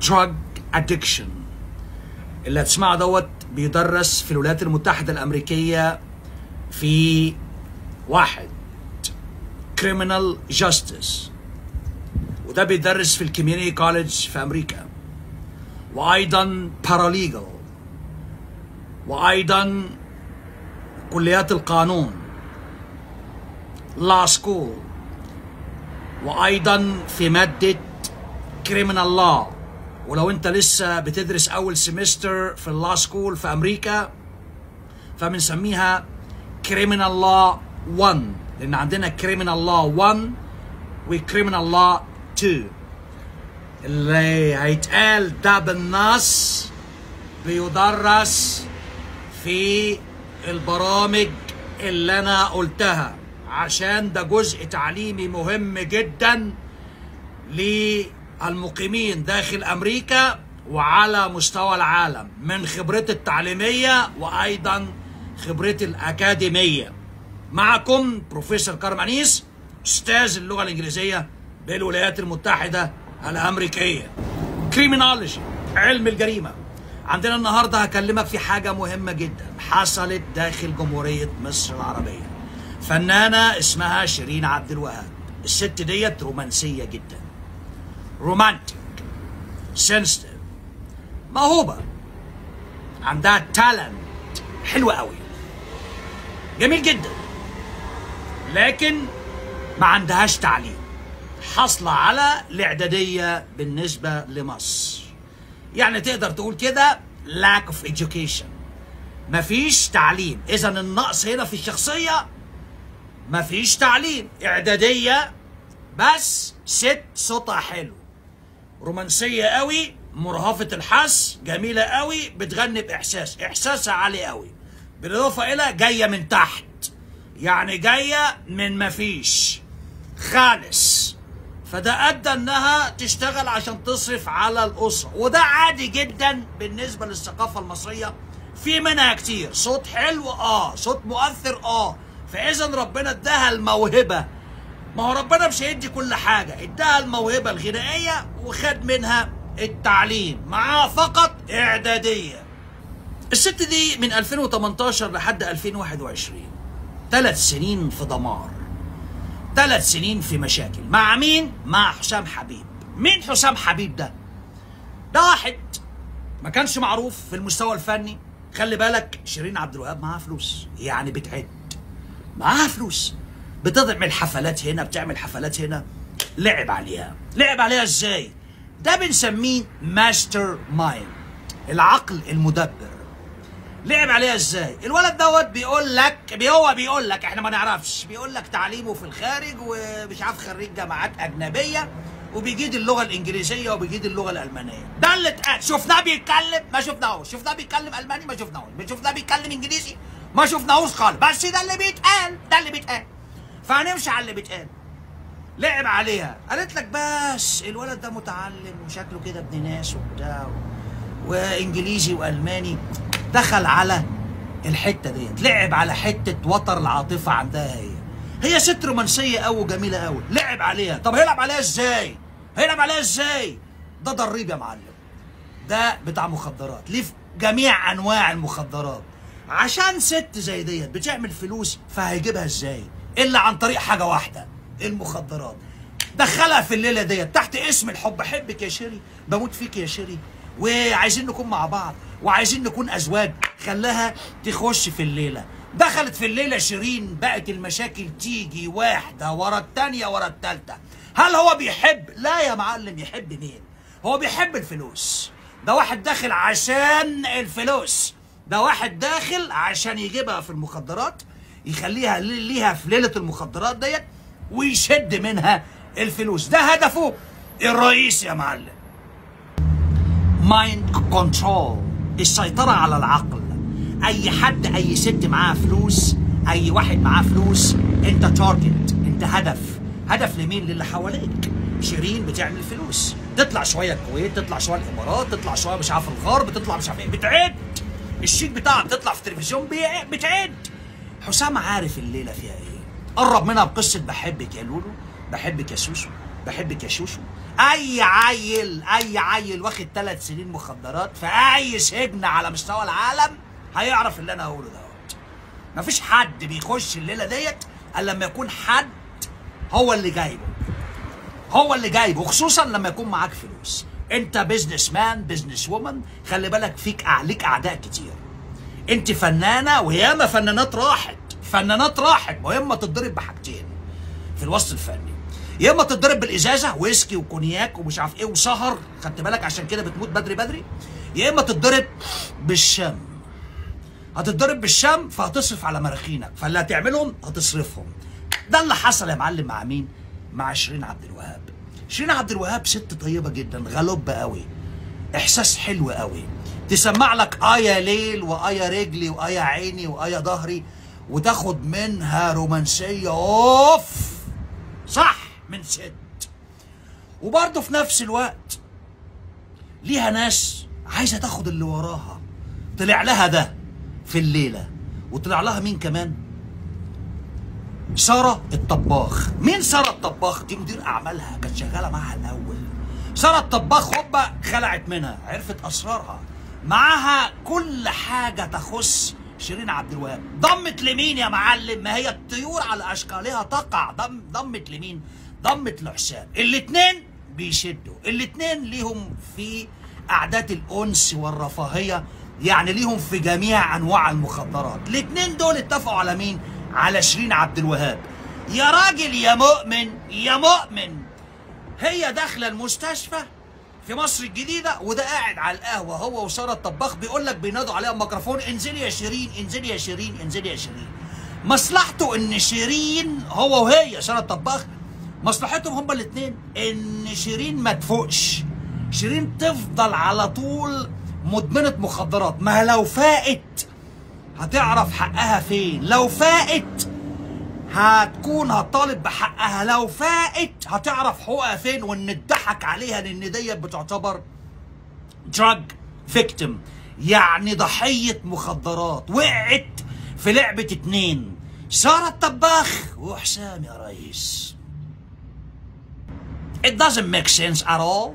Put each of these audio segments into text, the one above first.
drug addiction اللي هتسمعه دوت بيدرس في الولايات المتحدة الأمريكية في واحد criminal justice وده بيدرس في الكوميونيتي كوليدج في أمريكا وأيضا paralegal وأيضا كليات القانون law school وأيضا في مادة criminal law ولو انت لسه بتدرس اول سمستر في اللا سكول في امريكا فبنسميها كريمنال لا 1 لان عندنا كريمنال لا 1 وكريمنال لا 2 اللي هيتقال ده بالنص بيدرس في البرامج اللي انا قلتها عشان ده جزء تعليمي مهم جدا للمقيمين داخل امريكا وعلى مستوى العالم من خبرتي التعليميه وايضا خبرتي الاكاديميه معكم بروفيسور كارم انيس استاذ اللغه الانجليزيه بالولايات المتحده الامريكيه كريمينولوجي علم الجريمه عندنا النهارده هكلمك في حاجه مهمه جدا حصلت داخل جمهوريه مصر العربيه فنانه اسمها شيرين عبد الوهاب الست ديت رومانسيه جدا رومانتك سنسيتيف موهوبه عندها تالنت حلو قوي جميل جدا لكن ما عندهاش تعليم حاصله على الاعداديه بالنسبه لمصر يعني تقدر تقول كده lack of education مفيش تعليم اذا النقص هنا في الشخصيه مفيش تعليم اعداديه بس ست صوتها حلو رومانسيه قوي مرهفه الحس جميله قوي بتغني باحساس احساسها عالي قوي بالاضافه الى جايه من تحت يعني جايه من مفيش خالص فده ادى انها تشتغل عشان تصرف على الاسره وده عادي جدا بالنسبه للثقافه المصريه في منها كتير صوت حلو اه صوت مؤثر اه فاذا ربنا اداها الموهبه ما هو ربنا مش هيدي كل حاجه اداها الموهبه الغنائيه وخد منها التعليم معاها فقط اعداديه الست دي من 2018 لحد 2021 ثلاث سنين في دمار ثلاث سنين في مشاكل مع مين؟ مع حسام حبيب مين حسام حبيب ده؟ ده واحد ما كانش معروف في المستوى الفني خلي بالك شيرين عبد الوهاب معاها فلوس يعني بتعد معاها فلوس بتعمل حفلات هنا بتعمل حفلات هنا لعب عليها لعب عليها ازاي ده بنسميه ماستر مايند العقل المدبر لعب عليها ازاي الولد دوت بيقول لك هو بيقول لك احنا ما نعرفش بيقول لك تعليمه في الخارج ومش عارف خريج جامعات اجنبيه وبيجيد اللغه الانجليزيه وبيجيد اللغه الالمانيه ده اللي اتقال شفناه بيتكلم ما شفناهوش شفناه بيتكلم الماني ما شفناهوش شفناه بيتكلم انجليزي ما شفناهوش خالص بس ده اللي بيتقال ده اللي بيتقال فهنمشي على اللي بيتقال لعب عليها قالت لك بس الولد ده متعلم وشكله كده ابن ناس وبتاع وانجليزي والماني دخل على الحته ديت لعب على حته وتر العاطفه عندها هي هي ست رومانسيه قوي وجميله قوي لعب عليها طب هيلعب عليها ازاي هيلعب عليها ازاي ده ضريب يا معلم ده بتاع مخدرات ليه في جميع انواع المخدرات عشان ست زي ديت بتعمل فلوس فهيجيبها ازاي الا عن طريق حاجه واحده المخدرات دخلها في الليله ديت تحت اسم الحب احبك يا شيري بموت فيك يا شيري وعايزين نكون مع بعض وعايزين نكون ازواج خلاها تخش في الليله دخلت في الليله شيرين بقت المشاكل تيجي واحده ورا التانيه ورا التالته هل هو بيحب لا يا معلم يحب مين هو بيحب الفلوس ده واحد داخل عشان الفلوس ده واحد داخل عشان يجيبها في المخدرات يخليها ليها في ليله المخدرات ديت ويشد منها الفلوس ده هدفه الرئيسي يا معلم مايند كنترول السيطرة على العقل أي حد أي ست معاها فلوس أي واحد معاه فلوس أنت تارجت أنت هدف هدف لمين للي حواليك شيرين بتعمل فلوس تطلع شوية الكويت تطلع شوية الإمارات تطلع شوية مش عارف الغرب تطلع مش عارف إيه بتعد الشيك بتاعها بتطلع في التلفزيون بتعد حسام عارف الليلة فيها إيه قرب منها بقصة بحبك يا لولو بحبك يا سوسو بحبك يا شوشو اي عيل اي عيل واخد ثلاث سنين مخدرات في اي سجن على مستوى العالم هيعرف اللي انا هقوله دوت مفيش حد بيخش الليله ديت الا لما يكون حد هو اللي جايبه هو اللي جايبه خصوصا لما يكون معاك فلوس انت بيزنس مان بيزنس وومن خلي بالك فيك عليك اعداء كتير انت فنانه وياما فنانات راحت فنانات راحت مهمه تتضرب بحاجتين في الوسط الفني يا اما تتضرب بالازازه ويسكي وكونياك ومش عارف ايه وسهر خدت بالك عشان كده بتموت بدري بدري يا اما تتضرب بالشم هتتضرب بالشم فهتصرف على مراخينك فاللي هتعملهم هتصرفهم ده اللي حصل يا معلم مع مين مع شيرين عبد الوهاب شيرين عبد الوهاب ست طيبه جدا غلوبه قوي احساس حلو قوي تسمع لك ايا ليل وايا رجلي وايا عيني وايا ظهري وتاخد منها رومانسيه اوف صح من ست وبرضه في نفس الوقت ليها ناس عايزه تاخد اللي وراها طلع لها ده في الليله وطلع لها مين كمان ساره الطباخ مين ساره الطباخ دي مدير اعمالها كانت شغاله معاها الاول ساره الطباخ هوبا خلعت منها عرفت اسرارها معاها كل حاجه تخص شيرين عبد الوهاب ضمت لمين يا معلم ما هي الطيور على اشكالها تقع ضم ضمت لمين ضمت لحسام الاتنين بيشدوا الاتنين ليهم في اعداد الانس والرفاهيه يعني ليهم في جميع انواع المخدرات الاتنين دول اتفقوا على مين على شيرين عبد الوهاب يا راجل يا مؤمن يا مؤمن هي داخله المستشفى في مصر الجديده وده قاعد على القهوه هو وساره الطباخ بيقول لك بينادوا عليها الميكروفون انزلي يا شيرين انزلي يا شيرين انزلي يا شيرين مصلحته ان شيرين هو وهي ساره الطباخ مصلحتهم هما الاثنين ان شيرين ما تفوقش شيرين تفضل على طول مدمنه مخدرات ما لو فاقت هتعرف حقها فين لو فاقت هتكون هتطالب بحقها لو فاقت هتعرف حقوقها فين وان اتضحك عليها لان ديت بتعتبر دراج فيكتيم يعني ضحية مخدرات وقعت في لعبة اتنين سارة الطباخ وحسام يا ريس It doesn't make sense at all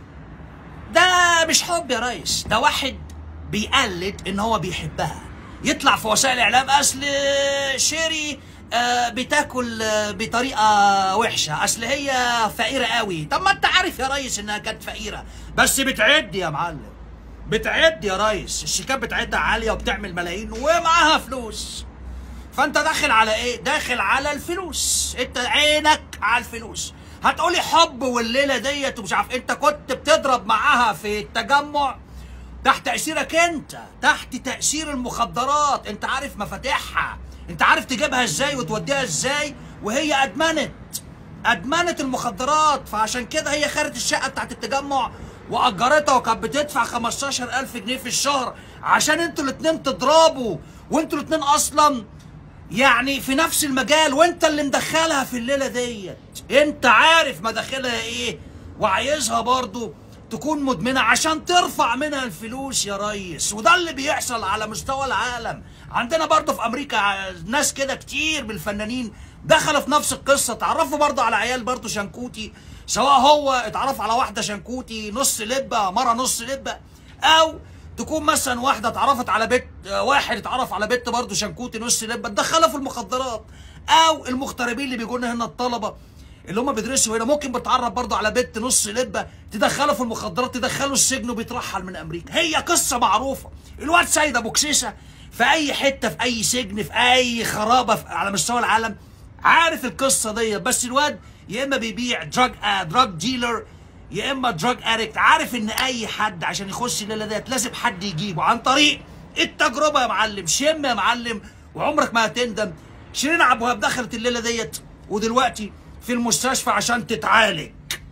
ده مش حب يا ريس ده واحد بيقلد ان هو بيحبها يطلع في وسائل الاعلام اصل شيري آه، بتاكل آه، بطريقه وحشه اصل هي فقيره قوي طب ما انت عارف يا ريس انها كانت فقيره بس بتعد يا معلم بتعد يا ريس الشيكات بتاعتها عاليه وبتعمل ملايين ومعاها فلوس فانت داخل على ايه داخل على الفلوس انت عينك على الفلوس هتقولي حب والليله ديت ومش عارف انت كنت بتضرب معاها في التجمع تحت تأثيرك انت تحت تأثير المخدرات انت عارف مفاتيحها انت عارف تجيبها ازاي وتوديها ازاي وهي ادمنت ادمنت المخدرات فعشان كده هي خدت الشقه بتاعت التجمع واجرتها وكانت بتدفع 15000 جنيه في الشهر عشان انتوا الاتنين تضربوا وانتوا الاتنين اصلا يعني في نفس المجال وانت اللي مدخلها في الليله ديت انت عارف مداخلها ايه وعايزها برضو تكون مدمنه عشان ترفع منها الفلوس يا ريس وده اللي بيحصل على مستوى العالم عندنا برضو في امريكا ناس كده كتير من الفنانين دخلوا في نفس القصه اتعرفوا برضو على عيال برضو شنكوتي سواء هو اتعرف على واحده شنكوتي نص لبه مره نص لبه او تكون مثلا واحده اتعرفت على بنت واحد اتعرف على بنت برضه شنكوتي نص لبه تدخلها في المخدرات او المغتربين اللي بيجوا لنا هنا الطلبه اللي هم بيدرسوا هنا ممكن بتعرف برضه على بنت نص لبه تدخله في المخدرات تدخله السجن وبيترحل من امريكا هي قصه معروفه الواد سيد ابو كسيسه في اي حته في اي سجن في اي خرابه في على مستوى العالم عارف القصه دي بس الواد يا اما بيبيع دراج آه دراج ديلر يا اما دراج ادكت عارف ان اي حد عشان يخش الليله ديت لازم حد يجيبه عن طريق التجربه يا معلم شم يا معلم وعمرك ما هتندم شيرين عبد الوهاب دخلت الليله ديت ودلوقتي في المستشفى عشان تتعالج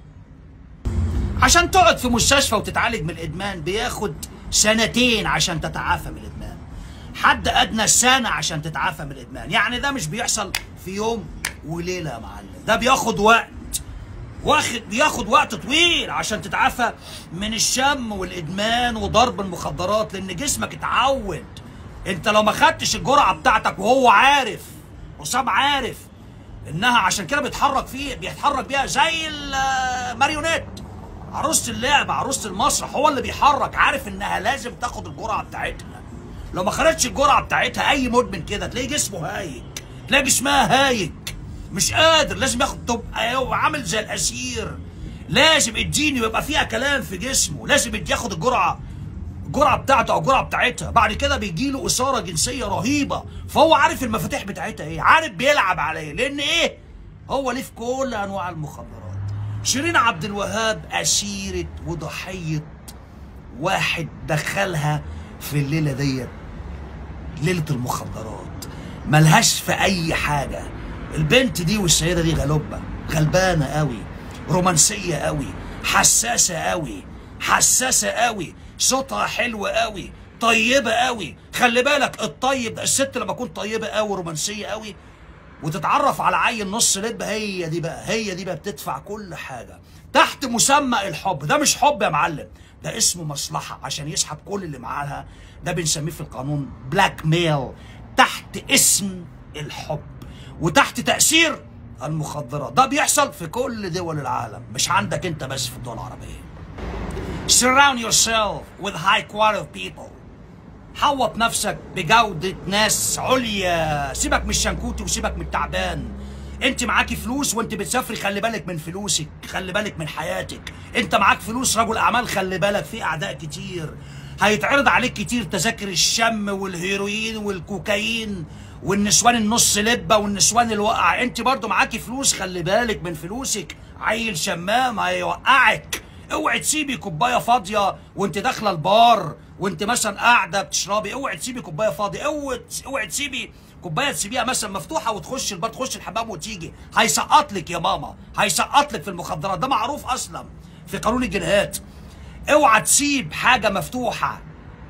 عشان تقعد في مستشفى وتتعالج من الادمان بياخد سنتين عشان تتعافى من الادمان حد ادنى سنه عشان تتعافى من الادمان يعني ده مش بيحصل في يوم وليله يا معلم ده بياخد وقت واخد بياخد وقت طويل عشان تتعافى من الشم والادمان وضرب المخدرات لان جسمك اتعود انت لو ما خدتش الجرعه بتاعتك وهو عارف حسام عارف انها عشان كده بيتحرك فيه بيتحرك بيها زي الماريونيت عروسه اللعبه عروسه المسرح هو اللي بيحرك عارف انها لازم تاخد الجرعه بتاعتها لو ما خدتش الجرعه بتاعتها اي مدمن كده تلاقي جسمه هايج تلاقي جسمها هايج مش قادر لازم ياخد تبقى هو عامل زي الاسير لازم اديني ويبقى فيها كلام في جسمه لازم ياخد الجرعه الجرعه بتاعته او الجرعه بتاعتها بعد كده بيجي له اثاره جنسيه رهيبه فهو عارف المفاتيح بتاعتها ايه عارف بيلعب على ايه لان ايه هو ليه في كل انواع المخدرات شيرين عبد الوهاب اسيره وضحيه واحد دخلها في الليله ديت ليله المخدرات ملهاش في اي حاجه البنت دي والسيده دي غلبه غلبانه قوي رومانسيه قوي حساسه قوي حساسه قوي صوتها حلو قوي طيبه قوي خلي بالك الطيب ده الست لما تكون طيبه قوي رومانسيه قوي وتتعرف على عيل نص لب هي دي بقى هي دي بقى بتدفع كل حاجه تحت مسمى الحب ده مش حب يا معلم ده اسمه مصلحه عشان يسحب كل اللي معاها ده بنسميه في القانون بلاك ميل تحت اسم الحب وتحت تاثير المخدرات ده بيحصل في كل دول العالم مش عندك انت بس في الدول العربيه surround yourself with high quality people حوط نفسك بجودة ناس عليا سيبك من الشنكوتي وسيبك من التعبان انت معاكي فلوس وانت بتسافري خلي بالك من فلوسك خلي بالك من حياتك انت معاك فلوس رجل اعمال خلي بالك في اعداء كتير هيتعرض عليك كتير تذاكر الشم والهيروين والكوكايين والنسوان النص لبه والنسوان الوقع انت برضو معاكي فلوس خلي بالك من فلوسك عيل شمام هيوقعك اوعي تسيبي كوبايه فاضيه وانت داخله البار وانت مثلا قاعده بتشربي اوعي تسيبي كوبايه فاضيه اوعي اوعي تسيبي كوبايه تسيبيها مثلا مفتوحه وتخش البار تخش الحمام وتيجي هيسقط لك يا ماما هيسقط لك في المخدرات ده معروف اصلا في قانون الجنايات اوعى تسيب حاجه مفتوحه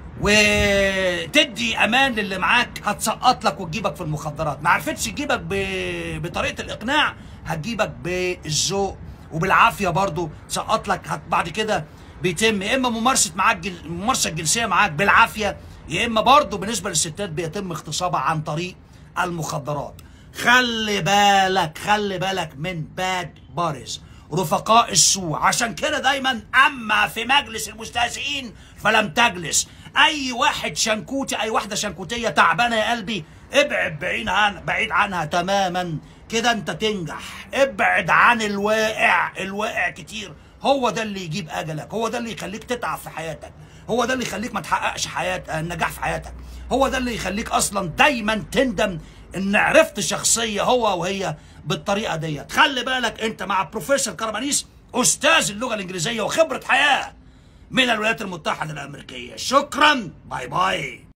وتدي امان للي معاك هتسقط لك وتجيبك في المخدرات ما عرفتش تجيبك ب... بطريقه الاقناع هتجيبك بالذوق وبالعافيه برضو تسقط لك هت... بعد كده بيتم يا اما ممارسه معاك جل... الممارسه الجنسيه معاك بالعافيه يا اما برضو بالنسبه للستات بيتم اغتصابها عن طريق المخدرات خلي بالك خلي بالك من باد بارز رفقاء السوء عشان كده دايما اما في مجلس المستهزئين فلم تجلس اي واحد شنكوتي اي واحده شنكوتيه تعبانه يا قلبي ابعد بعيد عن بعيد عنها تماما كده انت تنجح ابعد عن الواقع الواقع كتير هو ده اللي يجيب اجلك هو ده اللي يخليك تتعب في حياتك هو ده اللي يخليك ما تحققش حياه النجاح في حياتك هو ده اللي يخليك اصلا دايما تندم ان عرفت شخصيه هو وهي بالطريقه ديت خلي بالك انت مع بروفيسور كرمانيس استاذ اللغه الانجليزيه وخبره حياه من الولايات المتحده الامريكيه شكرا باي باي